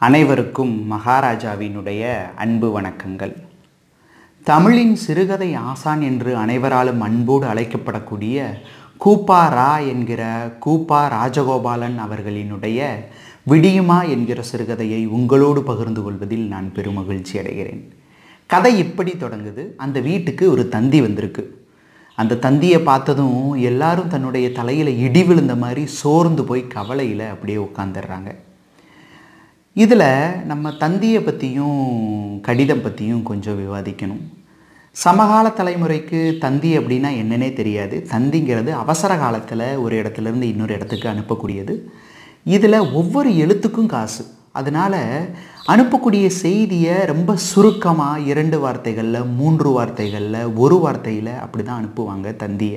அனைவருக்கும் மகாராஜாவினுடைய அன்பு வணக்கங்கள் தமிழின் சிறுகதை ஆசான் என்று அனைவராலும் அன்போடு அழைக்கப்படக்கூடிய கூப்பா ரா என்கிற கூப்பா ராஜகோபாலன் அவர்களினுடைய விடியுமா என்கிற சிறுகதையை உங்களோடு பகிர்ந்து கொள்வதில் நான் பெருமகிழ்ச்சி அடைகிறேன் கதை இப்படி தொடங்குது அந்த வீட்டுக்கு ஒரு தந்தி வந்திருக்கு அந்த தந்தியை பார்த்ததும் எல்லாரும் தன்னுடைய தலையில் இடி விழுந்த மாதிரி சோர்ந்து போய் கவலையில் அப்படியே உட்காந்துடுறாங்க இதில் நம்ம தந்தியை பற்றியும் கடிதம் பற்றியும் கொஞ்சம் விவாதிக்கணும் சமகால தலைமுறைக்கு தந்தி அப்படின்னா என்னன்னே தெரியாது தந்திங்கிறது அவசர காலத்தில் ஒரு இடத்துலேருந்து இன்னொரு இடத்துக்கு அனுப்பக்கூடியது இதில் ஒவ்வொரு எழுத்துக்கும் காசு அதனால் அனுப்பக்கூடிய செய்தியை ரொம்ப சுருக்கமாக இரண்டு வார்த்தைகளில் மூன்று வார்த்தைகளில் ஒரு வார்த்தையில் அப்படி தான் அனுப்புவாங்க தந்தியை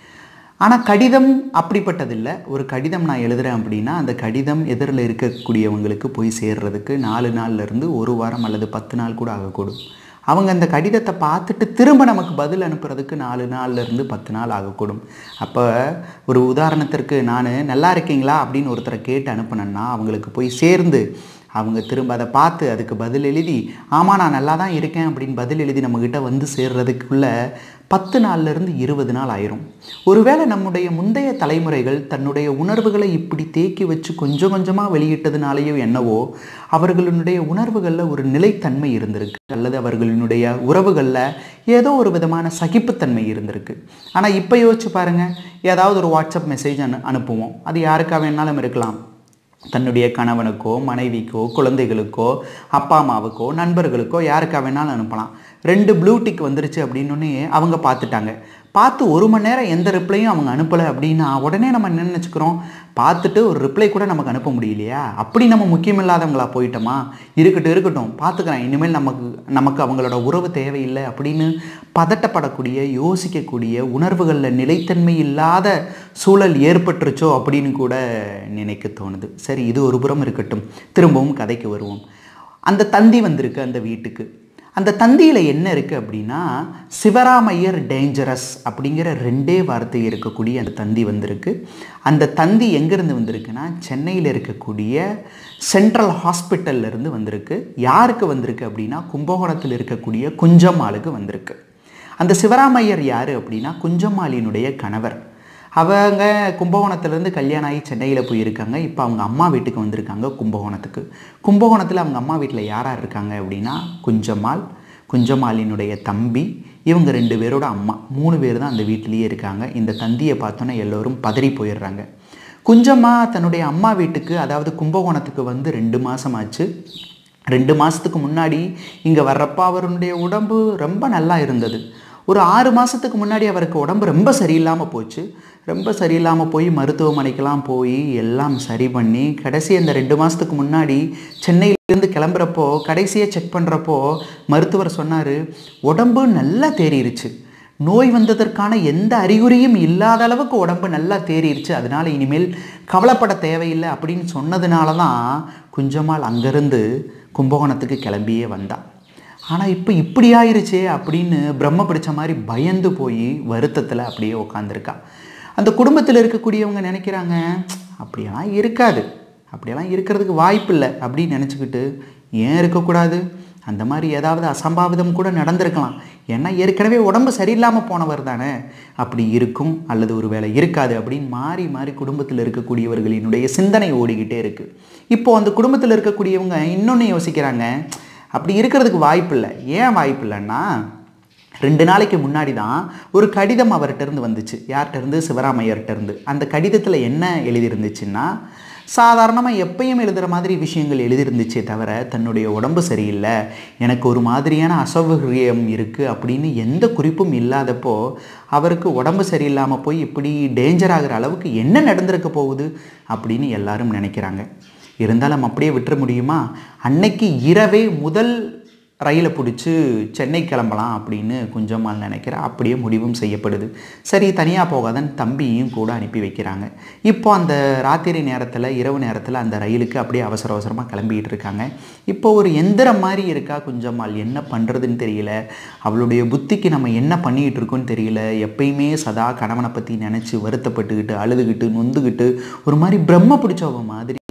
ஆனால் கடிதம் அப்படிப்பட்டதில்லை ஒரு கடிதம் நான் எழுதுகிறேன் அப்படின்னா அந்த கடிதம் எதிரில் இருக்கக்கூடியவங்களுக்கு போய் சேர்றதுக்கு நாலு நாள்லேருந்து ஒரு வாரம் அல்லது பத்து நாள் கூட ஆகக்கூடும் அவங்க அந்த கடிதத்தை பார்த்துட்டு திரும்ப நமக்கு பதில் அனுப்புறதுக்கு நாலு நாள்லேருந்து பத்து நாள் ஆகக்கூடும் அப்போ ஒரு உதாரணத்திற்கு நான் நல்லா இருக்கீங்களா அப்படின்னு ஒருத்தரை கேட்டு அனுப்புனேன்னா அவங்களுக்கு போய் சேர்ந்து அவங்க திரும்ப அதை பார்த்து அதுக்கு பதில் எழுதி ஆமாம் நான் நல்லா தான் இருக்கேன் அப்படின்னு பதில் எழுதி நம்மக்கிட்ட வந்து சேர்றதுக்குள்ள பத்து நாள்லேருந்து இருபது நாள் ஆயிரும் ஒருவேளை நம்முடைய முந்தைய தலைமுறைகள் தன்னுடைய உணர்வுகளை இப்படி தேக்கி வச்சு கொஞ்சம் கொஞ்சமாக வெளியிட்டதுனாலேயோ என்னவோ அவர்களுடைய உணர்வுகளில் ஒரு நிலைத்தன்மை இருந்திருக்கு அல்லது அவர்களினுடைய உறவுகளில் ஏதோ ஒரு விதமான சகிப்புத்தன்மை இருந்திருக்கு ஆனால் இப்போ யோசிச்சு பாருங்கள் ஏதாவது ஒரு வாட்ஸ்அப் மெசேஜ் அனு அனுப்புவோம் அது யாருக்காக வேணாலும் இருக்கலாம் தன்னுடைய கணவனுக்கோ மனைவிக்கோ குழந்தைகளுக்கோ அப்பா அம்மாவுக்கோ நண்பர்களுக்கோ யாருக்கா வேணாலும் அனுப்பலாம் ரெண்டு ப்ளூ டிக் வந்துருச்சு அப்படின்னே அவங்க பார்த்துட்டாங்க பார்த்து ஒரு மணி நேரம் எந்த ரிப்ளையும் அவங்க அனுப்பலை அப்படின்னா உடனே நம்ம என்ன நினச்சிக்கிறோம் பார்த்துட்டு ஒரு ரிப்ளை கூட நமக்கு அனுப்ப முடியலையா அப்படி நம்ம முக்கியமில்லாதவங்களா போயிட்டோமா இருக்கட்டும் இருக்கட்டும் பார்த்துக்கிறேன் இனிமேல் நமக்கு நமக்கு அவங்களோட உறவு தேவையில்லை அப்படின்னு பதட்டப்படக்கூடிய யோசிக்கக்கூடிய உணர்வுகளில் நிலைத்தன்மை இல்லாத சூழல் ஏற்பட்டுருச்சோ அப்படின்னு கூட நினைக்க தோணுது சரி இது ஒரு புறம் இருக்கட்டும் திரும்பவும் கதைக்கு வருவோம் அந்த தந்தி வந்திருக்கு அந்த வீட்டுக்கு அந்த தந்தியில் என்ன இருக்குது அப்படின்னா சிவராமையர் டேஞ்சரஸ் அப்படிங்கிற ரெண்டே வார்த்தை இருக்கக்கூடிய அந்த தந்தி வந்திருக்கு அந்த தந்தி எங்கேருந்து வந்திருக்குன்னா சென்னையில் இருக்கக்கூடிய சென்ட்ரல் ஹாஸ்பிட்டல்லேருந்து வந்திருக்கு யாருக்கு வந்திருக்கு அப்படின்னா கும்பகோணத்தில் இருக்கக்கூடிய குஞ்சம்மாளுக்கு வந்திருக்கு அந்த சிவராமையர் யார் அப்படின்னா குஞ்சம்மாளினுடைய கணவர் அவங்க கும்பகோணத்துலேருந்து கல்யாணம் ஆகி சென்னையில் போயிருக்காங்க இப்போ அவங்க அம்மா வீட்டுக்கு வந்திருக்காங்க கும்பகோணத்துக்கு கும்பகோணத்தில் அவங்க அம்மா வீட்டில் யார் யார் இருக்காங்க அப்படின்னா குஞ்சம்மாள் குஞ்சம்மாளினுடைய தம்பி இவங்க ரெண்டு பேரோட அம்மா மூணு பேர் தான் அந்த வீட்டிலேயே இருக்காங்க இந்த தந்தியை பார்த்தோன்னே எல்லோரும் பதறி போயிடுறாங்க குஞ்சம்மா தன்னுடைய அம்மா வீட்டுக்கு அதாவது கும்பகோணத்துக்கு வந்து ரெண்டு மாதம் ஆச்சு ரெண்டு மாதத்துக்கு முன்னாடி இங்கே வர்றப்ப அவருடைய உடம்பு ரொம்ப நல்லா இருந்தது ஒரு ஆறு மாதத்துக்கு முன்னாடி அவருக்கு உடம்பு ரொம்ப சரியில்லாமல் போச்சு ரொம்ப சரியில்லாமல் போய் மருத்துவமனைக்கெல்லாம் போய் எல்லாம் சரி பண்ணி கடைசி அந்த ரெண்டு மாதத்துக்கு முன்னாடி சென்னையிலேருந்து கிளம்புறப்போ கடைசியாக செக் பண்ணுறப்போ மருத்துவர் சொன்னார் உடம்பு நல்லா தேறிடுச்சு நோய் வந்ததற்கான எந்த அறிகுறியும் இல்லாத அளவுக்கு உடம்பு நல்லா தேறிடுச்சு அதனால் இனிமேல் கவலைப்பட தேவையில்லை அப்படின்னு சொன்னதுனால தான் குஞ்சம்மாள் அங்கேருந்து கும்பகோணத்துக்கு கிளம்பியே வந்தாள் ஆனால் இப்போ இப்படி ஆயிருச்சே அப்படின்னு பிரம்ம பிடிச்ச மாதிரி பயந்து போய் வருத்தத்தில் அப்படியே உட்காந்துருக்கா அந்த குடும்பத்தில் இருக்கக்கூடியவங்க நினைக்கிறாங்க அப்படியெல்லாம் இருக்காது அப்படியெல்லாம் இருக்கிறதுக்கு வாய்ப்பு இல்லை அப்படின்னு நினச்சிக்கிட்டு ஏன் இருக்கக்கூடாது அந்த மாதிரி ஏதாவது அசம்பாவிதம் கூட நடந்திருக்கலாம் ஏன்னா ஏற்கனவே உடம்பு சரியில்லாமல் போனவர் தானே அப்படி இருக்கும் அல்லது ஒரு வேலை இருக்காது அப்படின்னு மாறி மாறி குடும்பத்தில் இருக்கக்கூடியவர்களினுடைய சிந்தனை ஓடிக்கிட்டே இருக்குது இப்போது அந்த குடும்பத்தில் இருக்கக்கூடியவங்க இன்னொன்று யோசிக்கிறாங்க அப்படி இருக்கிறதுக்கு வாய்ப்பு இல்லை ஏன் வாய்ப்பு இல்லைன்னா ரெண்டு நாளைக்கு முன்னாடி தான் ஒரு கடிதம் அவர்கிட்டருந்து வந்துச்சு யார்கிட்டருந்து சிவராமையர்கிட்டருந்து அந்த கடிதத்தில் என்ன எழுதியிருந்துச்சுன்னா சாதாரணமாக எப்பயும் எழுதுகிற மாதிரி விஷயங்கள் எழுதியிருந்துச்சே தவிர தன்னுடைய உடம்பு சரியில்லை எனக்கு ஒரு மாதிரியான அசௌகரியம் இருக்குது அப்படின்னு எந்த குறிப்பும் இல்லாதப்போ அவருக்கு உடம்பு சரியில்லாமல் போய் இப்படி டேஞ்சர் ஆகிற அளவுக்கு என்ன நடந்திருக்க போகுது அப்படின்னு எல்லாரும் நினைக்கிறாங்க இருந்தாலும் அப்படியே விட்டுற முடியுமா அன்னைக்கு இரவே முதல் ரயிலை பிடிச்சி சென்னை கிளம்பலாம் அப்படின்னு குஞ்சம்மாள் நினைக்கிற அப்படியே முடிவும் செய்யப்படுது சரி தனியாக போகாதன்னு தம்பியும் கூட அனுப்பி வைக்கிறாங்க இப்போ அந்த ராத்திரி நேரத்தில் இரவு நேரத்தில் அந்த ரயிலுக்கு அப்படியே அவசர அவசரமாக கிளம்பிகிட்டு இருக்காங்க இப்போ ஒரு எந்திரம் மாதிரி இருக்கா குஞ்சம்மாள் என்ன பண்ணுறதுன்னு தெரியல அவளுடைய புத்திக்கு நம்ம என்ன பண்ணிக்கிட்டு இருக்கோன்னு தெரியல எப்பயுமே சதா கணவனை பற்றி நினச்சி வருத்தப்பட்டுக்கிட்டு அழுதுகிட்டு நொந்துக்கிட்டு ஒரு மாதிரி பிரம்ம பிடிச்சவ மாதிரி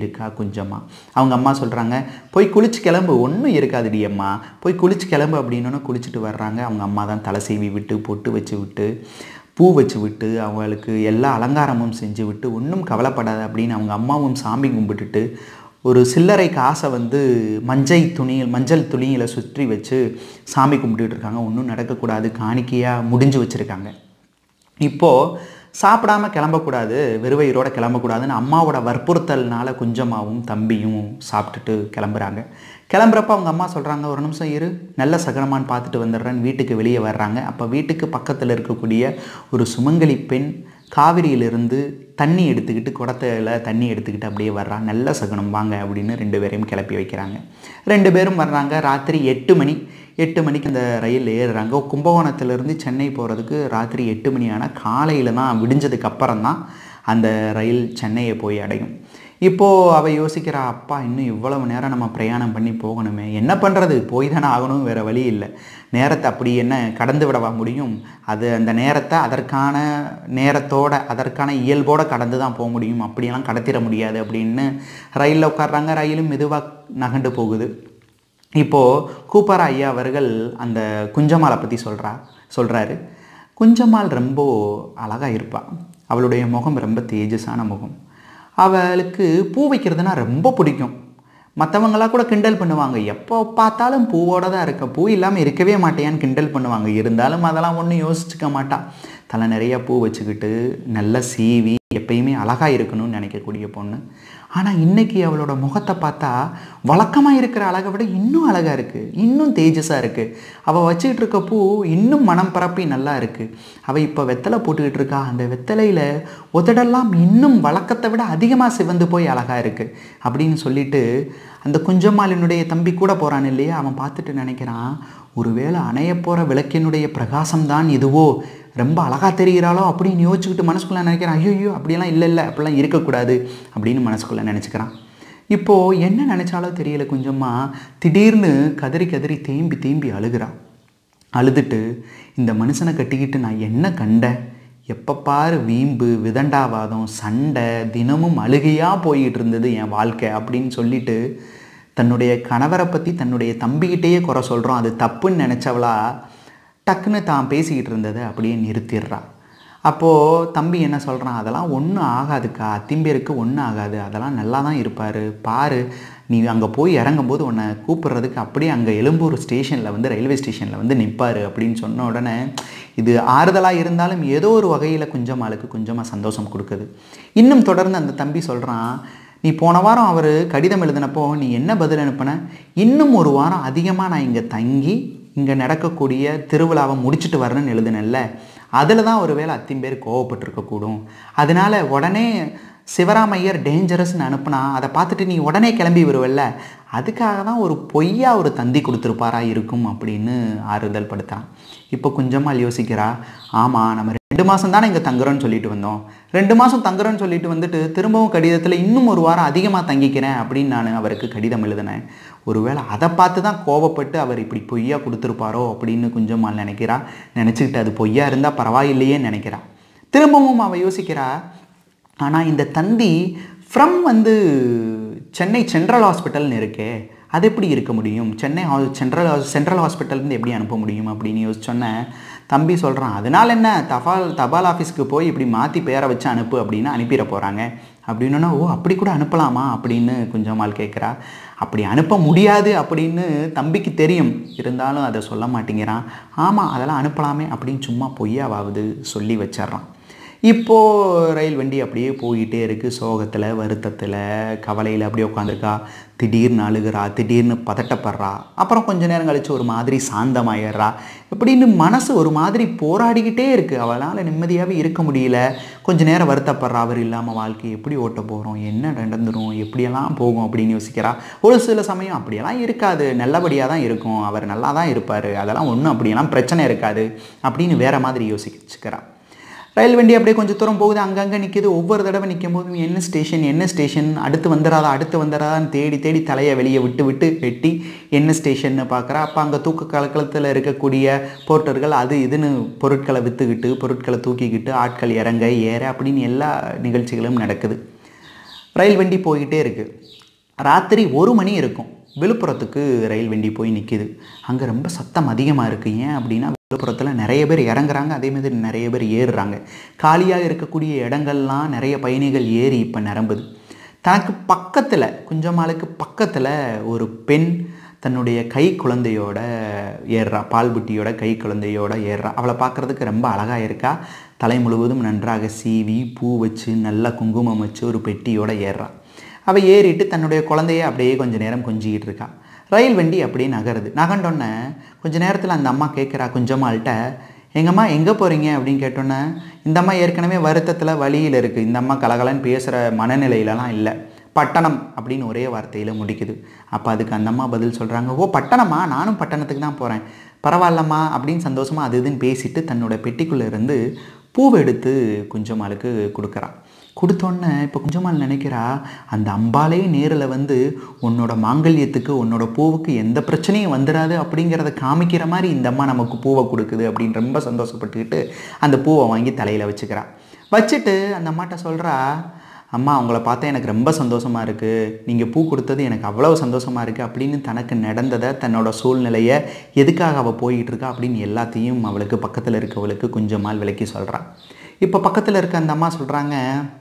இருக்கா குஞ்சம்மா அவங்க அம்மா சொல்கிறாங்க போய் குளிச்சு கிளம்பு ஒன்றும் இருக்காதுடி அம்மா போய் குளிச்சு கிளம்பு அப்படின்னோன்னு குளிச்சுட்டு வர்றாங்க அவங்க அம்மா தான் தலை சீவி விட்டு பொட்டு வச்சு விட்டு பூ வச்சு விட்டு அவங்களுக்கு எல்லா அலங்காரமும் செஞ்சு விட்டு ஒன்றும் கவலைப்படாத அப்படின்னு அவங்க அம்மாவும் சாமி கும்பிட்டுட்டு ஒரு சில்லறை காசை வந்து மஞ்சள் துணியில் மஞ்சள் துணியில் சுற்றி வச்சு சாமி கும்பிட்டுட்டு இருக்காங்க ஒன்றும் நடக்கக்கூடாது காணிக்கையாக முடிஞ்சு வச்சுருக்காங்க இப்போது சாப்பிடாம கிளம்பக்கூடாது வெறுவயிரோட கிளம்பக்கூடாதுன்னு அம்மாவோட வற்புறுத்தல்னால குஞ்சம்மாவும் தம்பியும் சாப்பிட்டுட்டு கிளம்புறாங்க கிளம்புறப்ப அவங்க அம்மா சொல்கிறாங்க ஒரு நிமிஷம் இரு நல்ல சகனமான்னு பார்த்துட்டு வந்துடுறேன்னு வீட்டுக்கு வெளியே வர்றாங்க அப்போ வீட்டுக்கு பக்கத்தில் இருக்கக்கூடிய ஒரு சுமங்கலி பெண் காவிரியிலிருந்து தண்ணி எடுத்துக்கிட்டு குடத்துல தண்ணி எடுத்துக்கிட்டு அப்படியே வர்றா நல்ல சகுனம் வாங்க அப்படின்னு ரெண்டு பேரையும் கிளப்பி வைக்கிறாங்க ரெண்டு பேரும் வர்றாங்க ராத்திரி எட்டு மணி எட்டு மணிக்கு அந்த ரயில் ஏறுறாங்க கும்பகோணத்துலேருந்து சென்னை போகிறதுக்கு ராத்திரி எட்டு மணி ஆனால் காலையில் தான் விடிஞ்சதுக்கு அப்புறம் தான் அந்த ரயில் சென்னையை போய் அடையும் இப்போது அவள் யோசிக்கிறா அப்பா இன்னும் இவ்வளவு நேரம் நம்ம பிரயாணம் பண்ணி போகணுமே என்ன பண்ணுறது போய் தானே ஆகணும் வேறு வழி இல்லை நேரத்தை அப்படி என்ன கடந்து விடவா முடியும் அது அந்த நேரத்தை அதற்கான நேரத்தோட அதற்கான இயல்போடு கடந்து தான் போக முடியும் அப்படியெல்லாம் கடத்திட முடியாது அப்படின்னு ரயிலில் உட்கார்றாங்க ரயிலும் மெதுவாக நகண்டு போகுது இப்போது கூப்பாரா ஐயா அவர்கள் அந்த குஞ்சம்மாளை பற்றி சொல்கிறா சொல்கிறாரு குஞ்சம்மாள் ரொம்ப அழகாக இருப்பாள் அவளுடைய முகம் ரொம்ப தேஜஸான முகம் அவளுக்கு பூ வைக்கிறதுனா ரொம்ப பிடிக்கும் மற்றவங்களாம் கூட கிண்டல் பண்ணுவாங்க எப்போ பார்த்தாலும் பூவோட தான் இருக்க பூ இல்லாமல் இருக்கவே மாட்டேயான்னு கிண்டல் பண்ணுவாங்க இருந்தாலும் அதெல்லாம் ஒன்றும் யோசிச்சுக்க மாட்டா தலை நிறையா பூ வச்சுக்கிட்டு நல்லா சீவி எப்பயுமே அழகாக இருக்கணும்னு நினைக்கக்கூடிய பொண்ணு ஆனால் இன்னைக்கு அவளோட முகத்தை பார்த்தா வழக்கமாக இருக்கிற அழகை விட இன்னும் அழகாக இருக்குது இன்னும் தேஜஸாக இருக்குது அவள் வச்சுக்கிட்டு இருக்க பூ இன்னும் மனம் பரப்பி நல்லா இருக்குது அவள் இப்போ வெத்தலை போட்டுக்கிட்டு இருக்கா அந்த வெத்தலையில் உதடெல்லாம் இன்னும் வழக்கத்தை விட அதிகமாக சிவந்து போய் அழகாக இருக்குது அப்படின்னு சொல்லிட்டு அந்த குஞ்சம்மாளினுடைய தம்பி கூட போகிறான் இல்லையா அவன் பார்த்துட்டு நினைக்கிறான் ஒருவேளை அணைய போகிற விளக்கினுடைய பிரகாசம்தான் இதுவோ ரொம்ப அழகாக தெரிகிறாளோ அப்படின்னு யோசிச்சுக்கிட்டு மனசுக்குள்ளே நினைக்கிறான் ஐயோ அப்படியெல்லாம் இல்லை இல்லை அப்படிலாம் இருக்கக்கூடாது அப்படின்னு மனசுக்குள்ளே நினச்சிக்கிறான் இப்போது என்ன நினச்சாலோ தெரியல கொஞ்சமா திடீர்னு கதறி கதறி தேம்பி தேம்பி அழுகிறான் அழுதுட்டு இந்த மனுஷனை கட்டிக்கிட்டு நான் என்ன கண்டேன் எப்போ பாரு வீம்பு விதண்டாவாதம் சண்டை தினமும் அழுகையாக போய்கிட்டு இருந்தது என் வாழ்க்கை அப்படின்னு சொல்லிட்டு தன்னுடைய கணவரை பற்றி தன்னுடைய தம்பிக்கிட்டேயே குறை சொல்கிறோம் அது தப்புன்னு நினச்சவளா டக்குன்னு தான் பேசிக்கிட்டு இருந்ததை அப்படியே நிறுத்திடுறா அப்போது தம்பி என்ன சொல்கிறான் அதெல்லாம் ஒன்றும் ஆகாதுக்கா அத்திம்பேருக்கு ஒன்றும் ஆகாது அதெல்லாம் நல்லா தான் இருப்பார் பாரு நீ அங்கே போய் இறங்கும்போது உன்னை கூப்பிட்றதுக்கு அப்படியே அங்கே எழும்பூர் ஸ்டேஷனில் வந்து ரயில்வே ஸ்டேஷனில் வந்து நிற்பார் அப்படின்னு சொன்ன உடனே இது ஆறுதலாக இருந்தாலும் ஏதோ ஒரு வகையில் குஞ்சமாளுக்கு கொஞ்சமாக சந்தோஷம் கொடுக்குது இன்னும் தொடர்ந்து அந்த தம்பி சொல்கிறான் நீ போன வாரம் அவர் கடிதம் எழுதினப்போ நீ என்ன பதில் அனுப்பின இன்னும் ஒரு வாரம் அதிகமாக நான் இங்கே தங்கி இங்கே நடக்கக்கூடிய திருவிழாவை முடிச்சுட்டு வரணும்னு எழுதினேன்ல அதில் தான் ஒரு வேளை அத்திம்பேர் கோவப்பட்டிருக்கக்கூடும் அதனால் உடனே சிவராமையர் டேஞ்சரஸ்னு அனுப்புனா அதை பார்த்துட்டு நீ உடனே கிளம்பி வருவல்ல அதுக்காக தான் ஒரு பொய்யா ஒரு தந்தி கொடுத்துருப்பாரா இருக்கும் அப்படின்னு ஆறுதல் படுத்தான் இப்போ கொஞ்சமாக யோசிக்கிறா ஆமாம் நம்ம ரெண்டு மாதம் தானே இங்கே தங்குறோன்னு சொல்லிட்டு வந்தோம் ரெண்டு மாதம் தங்குறோன்னு சொல்லிட்டு வந்துட்டு திரும்பவும் கடிதத்தில் இன்னும் ஒரு வாரம் அதிகமாக தங்கிக்கிறேன் அப்படின்னு நான் அவருக்கு கடிதம் எழுதினேன் ஒருவேளை அதை பார்த்து தான் கோவப்பட்டு அவர் இப்படி பொய்யா கொடுத்துருப்பாரோ அப்படின்னு கொஞ்சமாக நினைக்கிறா நினச்சிக்கிட்டு அது பொய்யா இருந்தால் பரவாயில்லையே நினைக்கிறா திரும்பவும் அவள் யோசிக்கிறா ஆனால் இந்த தந்தி ஃப்ரம் வந்து சென்னை சென்ட்ரல் ஹாஸ்பிட்டல்னு இருக்கே அது எப்படி இருக்க முடியும் சென்னை ஹா சென்ட்ரல் சென்ட்ரல் ஹாஸ்பிட்டல்லேருந்து எப்படி அனுப்ப முடியும் அப்படின்னு யோசிச்சோன்னே தம்பி சொல்கிறான் அதனால் என்ன தபால் தபால் ஆஃபீஸ்க்கு போய் இப்படி மாற்றி பேரை வச்சு அனுப்பு அப்படின்னு அனுப்பிட போகிறாங்க அப்படின்னா ஓ அப்படி கூட அனுப்பலாமா அப்படின்னு கொஞ்சமால் கேட்குறா அப்படி அனுப்ப முடியாது அப்படின்னு தம்பிக்கு தெரியும் இருந்தாலும் அதை சொல்ல மாட்டேங்கிறான் ஆமாம் அதெல்லாம் அனுப்பலாமே அப்படின்னு சும்மா பொய்யாவாவது சொல்லி வச்சிட்றான் இப்போது ரயில் வண்டி அப்படியே போய்கிட்டே இருக்குது சோகத்தில் வருத்தத்தில் கவலையில் அப்படியே உட்காந்துருக்கா திடீர்னு அழுகிறா திடீர்னு பதட்டப்படுறா அப்புறம் கொஞ்ச நேரம் கழித்து ஒரு மாதிரி சாந்தமாயிடுறா இப்படின்னு மனசு ஒரு மாதிரி போராடிக்கிட்டே இருக்குது அவளால் நிம்மதியாகவே இருக்க முடியல கொஞ்ச நேரம் வருத்தப்படுறா அவர் இல்லாமல் வாழ்க்கையை எப்படி ஓட்ட போகிறோம் என்ன நடந்துடும் எப்படியெல்லாம் போகும் அப்படின்னு யோசிக்கிறா ஒரு சில சமயம் அப்படியெல்லாம் இருக்காது நல்லபடியாக தான் இருக்கும் அவர் நல்லா தான் இருப்பார் அதெல்லாம் ஒன்றும் அப்படியெல்லாம் பிரச்சனை இருக்காது அப்படின்னு வேறு மாதிரி யோசிச்சுக்கிறா ரயில் வண்டி அப்படியே கொஞ்சம் தூரம் போகுது அங்கங்கே நிற்கிது ஒவ்வொரு தடவை நிற்கும் போதும் என்ன ஸ்டேஷன் என்ன ஸ்டேஷன் அடுத்து வந்துடாதா அடுத்து வந்துடாதான்னு தேடி தேடி தலையை வெளியே விட்டு விட்டு வெட்டி என்ன ஸ்டேஷன்னு பார்க்குறா அப்போ அங்கே தூக்க கலக்கலத்தில் இருக்கக்கூடிய போர்ட்டர்கள் அது இதுன்னு பொருட்களை விற்றுக்கிட்டு பொருட்களை தூக்கிக்கிட்டு ஆட்கள் இறங்க ஏற அப்படின்னு எல்லா நிகழ்ச்சிகளும் நடக்குது ரயில் வண்டி போய்கிட்டே இருக்குது ராத்திரி ஒரு மணி இருக்கும் விழுப்புரத்துக்கு ரயில் வண்டி போய் நிற்கிது அங்கே ரொம்ப சத்தம் அதிகமாக இருக்குது ஏன் அப்படின்னா விழுப்புரத்தில் நிறைய பேர் இறங்குறாங்க அதே மாதிரி நிறைய பேர் ஏறுறாங்க காலியாக இருக்கக்கூடிய இடங்கள்லாம் நிறைய பயணிகள் ஏறி இப்போ நிரம்புது தனக்கு பக்கத்தில் குஞ்சம்மாளுக்கு பக்கத்தில் ஒரு பெண் தன்னுடைய கை குழந்தையோட ஏறுறா பால் புட்டியோட கை குழந்தையோட ஏறுறா அவளை பார்க்குறதுக்கு ரொம்ப அழகாக இருக்கா தலை முழுவதும் நன்றாக சீவி பூ வச்சு நல்லா குங்குமம் வச்சு ஒரு பெட்டியோட ஏறுறா அவள் ஏறிட்டு தன்னுடைய குழந்தைய அப்படியே கொஞ்ச நேரம் கொஞ்சிக்கிட்டு இருக்கா ரயில் வண்டி அப்படியே நகருது நகண்டோன்னே கொஞ்ச நேரத்தில் அந்த அம்மா கேட்குறா கொஞ்சமாள்கிட்ட எங்கம்மா எங்கே போகிறீங்க அப்படின்னு கேட்டோன்னே இந்த அம்மா ஏற்கனவே வருத்தத்தில் வழியில் இருக்குது இந்த அம்மா கலகலன்னு பேசுகிற மனநிலையிலலாம் இல்லை பட்டணம் அப்படின்னு ஒரே வார்த்தையில் முடிக்குது அப்போ அதுக்கு அந்த அம்மா பதில் சொல்கிறாங்க ஓ பட்டணமா நானும் பட்டணத்துக்கு தான் போகிறேன் பரவாயில்லம்மா அப்படின்னு சந்தோஷமாக அது இதுன்னு பேசிட்டு தன்னோட பெட்டிக்குள்ளே இருந்து பூவை எடுத்து குஞ்சமாளுக்கு கொடுக்குறா கொடுத்தோன்னே இப்போ குஞ்சமால் நினைக்கிறா அந்த அம்பாலே நேரில் வந்து உன்னோட மாங்கல்யத்துக்கு உன்னோட பூவுக்கு எந்த பிரச்சனையும் வந்துடாது அப்படிங்கிறத காமிக்கிற மாதிரி இந்த அம்மா நமக்கு பூவை கொடுக்குது அப்படின்னு ரொம்ப சந்தோஷப்பட்டுக்கிட்டு அந்த பூவை வாங்கி தலையில் வச்சுக்கிறா வச்சுட்டு அந்த அம்மாட்ட சொல்கிறா அம்மா அவங்கள பார்த்தா எனக்கு ரொம்ப சந்தோஷமாக இருக்குது நீங்கள் பூ கொடுத்தது எனக்கு அவ்வளோ சந்தோஷமாக இருக்குது அப்படின்னு தனக்கு நடந்ததை தன்னோட சூழ்நிலையை எதுக்காக அவள் போயிட்டு இருக்கா அப்படின்னு எல்லாத்தையும் அவளுக்கு பக்கத்தில் இருக்கவளுக்கு கொஞ்சமால் விளக்கி சொல்கிறான் இப்போ பக்கத்தில் இருக்க அந்த அம்மா சொல்கிறாங்க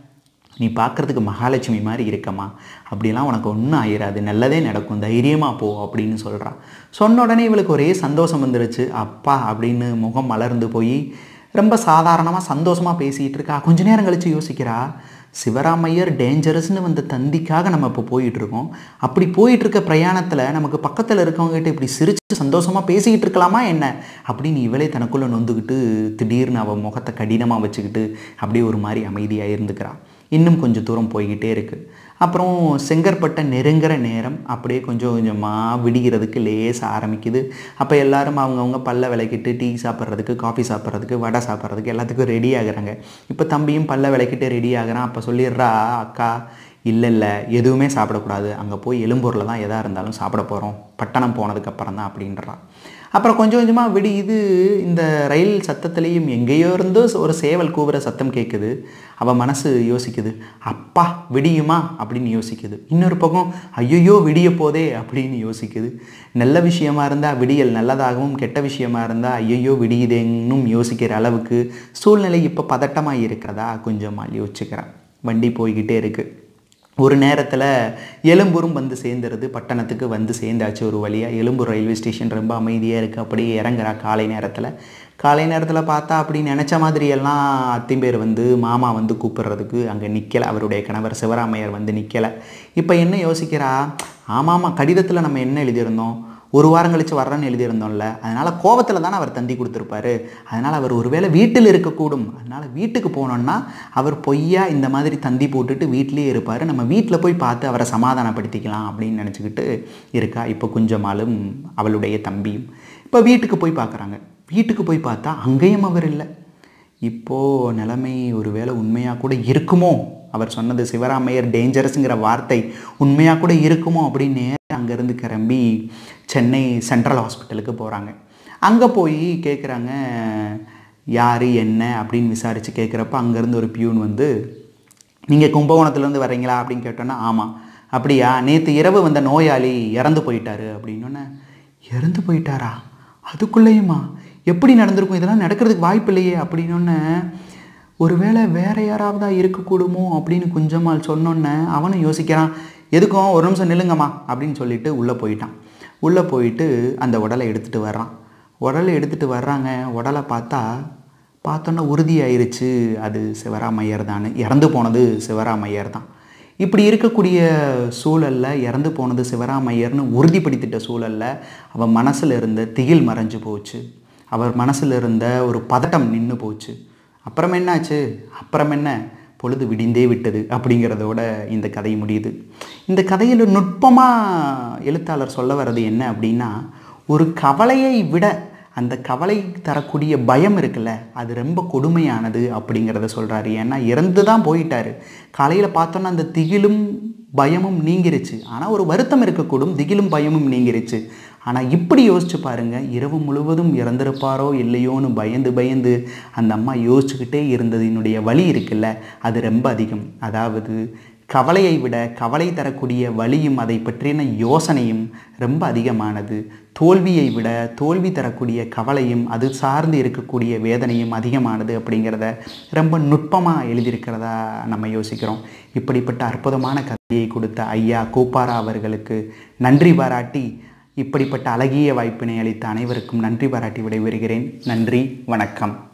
நீ பார்க்குறதுக்கு மகாலட்சுமி மாதிரி இருக்கம்மா அப்படிலாம் உனக்கு ஒன்றும் ஆயிராது நல்லதே நடக்கும் தைரியமாக போ அப்படின்னு சொல்கிறான் சொன்ன உடனே இவளுக்கு ஒரே சந்தோஷம் வந்துருச்சு அப்பா அப்படின்னு முகம் மலர்ந்து போய் ரொம்ப சாதாரணமாக சந்தோஷமாக பேசிகிட்டு இருக்கா கொஞ்ச நேரம் கழித்து யோசிக்கிறா சிவராமையர் டேஞ்சரஸ்னு வந்த தந்திக்காக நம்ம இப்போ போயிட்டுருக்கோம் அப்படி போயிட்டுருக்க பிரயாணத்தில் நமக்கு பக்கத்தில் இருக்கவங்ககிட்ட இப்படி சிரித்து சந்தோஷமாக பேசிக்கிட்டு இருக்கலாமா என்ன அப்படின்னு இவளே தனக்குள்ளே நொந்துக்கிட்டு திடீர்னு அவள் முகத்தை கடினமாக வச்சுக்கிட்டு அப்படியே ஒரு மாதிரி அமைதியாக இருந்துக்கிறா இன்னும் கொஞ்சம் தூரம் போய்கிட்டே இருக்குது அப்புறம் செங்கற்பட்டை நெருங்குற நேரம் அப்படியே கொஞ்சம் கொஞ்சமாக விடிகிறதுக்கு லேசாக ஆரம்பிக்குது அப்போ எல்லாரும் அவங்கவுங்க பல்ல விளக்கிட்டு டீ சாப்பிட்றதுக்கு காஃபி சாப்பிட்றதுக்கு வடை சாப்பிட்றதுக்கு எல்லாத்துக்கும் ரெடி ஆகுறாங்க இப்போ தம்பியும் பல்ல விளக்கிட்டு ரெடி ஆகுறான் அப்போ சொல்லிடுறா அக்கா இல்லை இல்லை எதுவுமே சாப்பிடக்கூடாது அங்கே போய் எலும்பூரில் தான் எதாக இருந்தாலும் சாப்பிட போகிறோம் பட்டணம் போனதுக்கப்புறம் தான் அப்படின்றான் அப்புறம் கொஞ்சம் கொஞ்சமாக விடியுது இந்த ரயில் சத்தத்துலேயும் எங்கேயோ இருந்தோ ஒரு சேவல் கூவுற சத்தம் கேட்குது அவள் மனசு யோசிக்குது அப்பா விடியுமா அப்படின்னு யோசிக்குது இன்னொரு பக்கம் ஐயோ விடிய போதே அப்படின்னு யோசிக்குது நல்ல விஷயமா இருந்தால் விடியல் நல்லதாகவும் கெட்ட விஷயமா இருந்தால் ஐயோ விடியுதேன்னும் யோசிக்கிற அளவுக்கு சூழ்நிலை இப்போ பதட்டமாக இருக்கிறதா கொஞ்சமாக யோசிச்சுக்கிறேன் வண்டி போய்கிட்டே இருக்குது ஒரு நேரத்தில் எலும்பூரும் வந்து சேர்ந்துருது பட்டணத்துக்கு வந்து சேர்ந்தாச்சு ஒரு வழியாக எலும்பூர் ரயில்வே ஸ்டேஷன் ரொம்ப அமைதியாக இருக்குது அப்படியே இறங்குறா காலை நேரத்தில் காலை நேரத்தில் பார்த்தா அப்படி நினச்ச மாதிரியெல்லாம் அத்திம்பேர் வந்து மாமா வந்து கூப்பிடுறதுக்கு அங்கே நிற்கலை அவருடைய கணவர் சிவராமையர் வந்து நிற்கலை இப்போ என்ன யோசிக்கிறா ஆமாம் கடிதத்தில் நம்ம என்ன எழுதியிருந்தோம் ஒரு வாரம் கழித்து வர்றேன்னு எழுதியிருந்தோம்ல அதனால் கோவத்தில் தானே அவர் தந்தி கொடுத்துருப்பாரு அதனால் அவர் ஒருவேளை வீட்டில் இருக்கக்கூடும் அதனால் வீட்டுக்கு போனோன்னா அவர் பொய்யா இந்த மாதிரி தந்தி போட்டுட்டு வீட்டிலேயே இருப்பார் நம்ம வீட்டில் போய் பார்த்து அவரை சமாதானப்படுத்திக்கலாம் அப்படின்னு நினச்சிக்கிட்டு இருக்கா இப்போ குஞ்சமாலும் அவளுடைய தம்பியும் இப்போ வீட்டுக்கு போய் பார்க்குறாங்க வீட்டுக்கு போய் பார்த்தா அங்கேயும் அவர் இல்லை இப்போது நிலைமை ஒருவேளை உண்மையாக கூட இருக்குமோ அவர் சொன்னது சிவராமையர் டேஞ்சரஸுங்கிற வார்த்தை உண்மையாக கூட இருக்குமோ அப்படின்னு நேரம் அங்கேருந்து கிளம்பி சென்னை சென்ட்ரல் ஹாஸ்பிட்டலுக்கு போகிறாங்க அங்கே போய் கேட்குறாங்க யார் என்ன அப்படின்னு விசாரித்து கேட்குறப்ப அங்கேருந்து ஒரு பியூன் வந்து நீங்கள் கும்பகோணத்துலேருந்து வர்றீங்களா அப்படின்னு கேட்டோன்னா ஆமாம் அப்படியா நேற்று இரவு வந்த நோயாளி இறந்து போயிட்டாரு அப்படின்னோன்னே இறந்து போயிட்டாரா அதுக்குள்ளேயுமா எப்படி நடந்திருக்கும் இதெல்லாம் நடக்கிறதுக்கு வாய்ப்பு இல்லையே அப்படின்னோன்னே ஒருவேளை வேற யாராவதா இருக்கக்கூடுமோ அப்படின்னு குஞ்சம்மாள் சொன்னோன்னே அவனும் யோசிக்கிறான் எதுக்கும் ஒரு நிமிஷம் நில்லுங்கம்மா அப்படின்னு சொல்லிட்டு உள்ளே போயிட்டான் உள்ளே போயிட்டு அந்த உடலை எடுத்துகிட்டு வர்றான் உடலை எடுத்துகிட்டு வர்றாங்க உடலை பார்த்தா பார்த்தோன்னா உறுதியாயிருச்சு அது சிவராமையர் தான் இறந்து போனது சிவராமையர் தான் இப்படி இருக்கக்கூடிய சூழலில் இறந்து போனது சிவராமையர்னு உறுதிப்படுத்திட்ட சூழலில் அவன் மனசில் இருந்த திகில் மறைஞ்சு போச்சு அவர் மனசில் இருந்த ஒரு பதட்டம் நின்று போச்சு அப்புறம் என்னாச்சு அப்புறம் என்ன பொழுது விடிந்தே விட்டது அப்படிங்கிறதோட இந்த கதை முடியுது இந்த கதையில் நுட்பமாக எழுத்தாளர் சொல்ல வர்றது என்ன அப்படின்னா ஒரு கவலையை விட அந்த கவலை தரக்கூடிய பயம் இருக்குல்ல அது ரொம்ப கொடுமையானது அப்படிங்கிறத சொல்கிறாரு ஏன்னா இறந்து தான் போயிட்டாரு காலையில் பார்த்தோன்னா அந்த திகிலும் பயமும் நீங்கிருச்சு ஆனால் ஒரு வருத்தம் இருக்கக்கூடும் திகிலும் பயமும் நீங்கிருச்சு ஆனால் இப்படி யோசிச்சு பாருங்க இரவு முழுவதும் இறந்திருப்பாரோ இல்லையோன்னு பயந்து பயந்து அந்த அம்மா யோசிச்சுக்கிட்டே இருந்ததினுடைய வழி இருக்குல்ல அது ரொம்ப அதிகம் அதாவது கவலையை விட கவலை தரக்கூடிய வழியும் அதை பற்றின யோசனையும் ரொம்ப அதிகமானது தோல்வியை விட தோல்வி தரக்கூடிய கவலையும் அது சார்ந்து இருக்கக்கூடிய வேதனையும் அதிகமானது அப்படிங்கிறத ரொம்ப நுட்பமாக எழுதியிருக்கிறதா நம்ம யோசிக்கிறோம் இப்படிப்பட்ட அற்புதமான கதையை கொடுத்த ஐயா கூப்பாரா அவர்களுக்கு நன்றி பாராட்டி இப்படிப்பட்ட அழகிய வாய்ப்பினை அளித்த அனைவருக்கும் நன்றி பாராட்டி விடைபெறுகிறேன் நன்றி வணக்கம்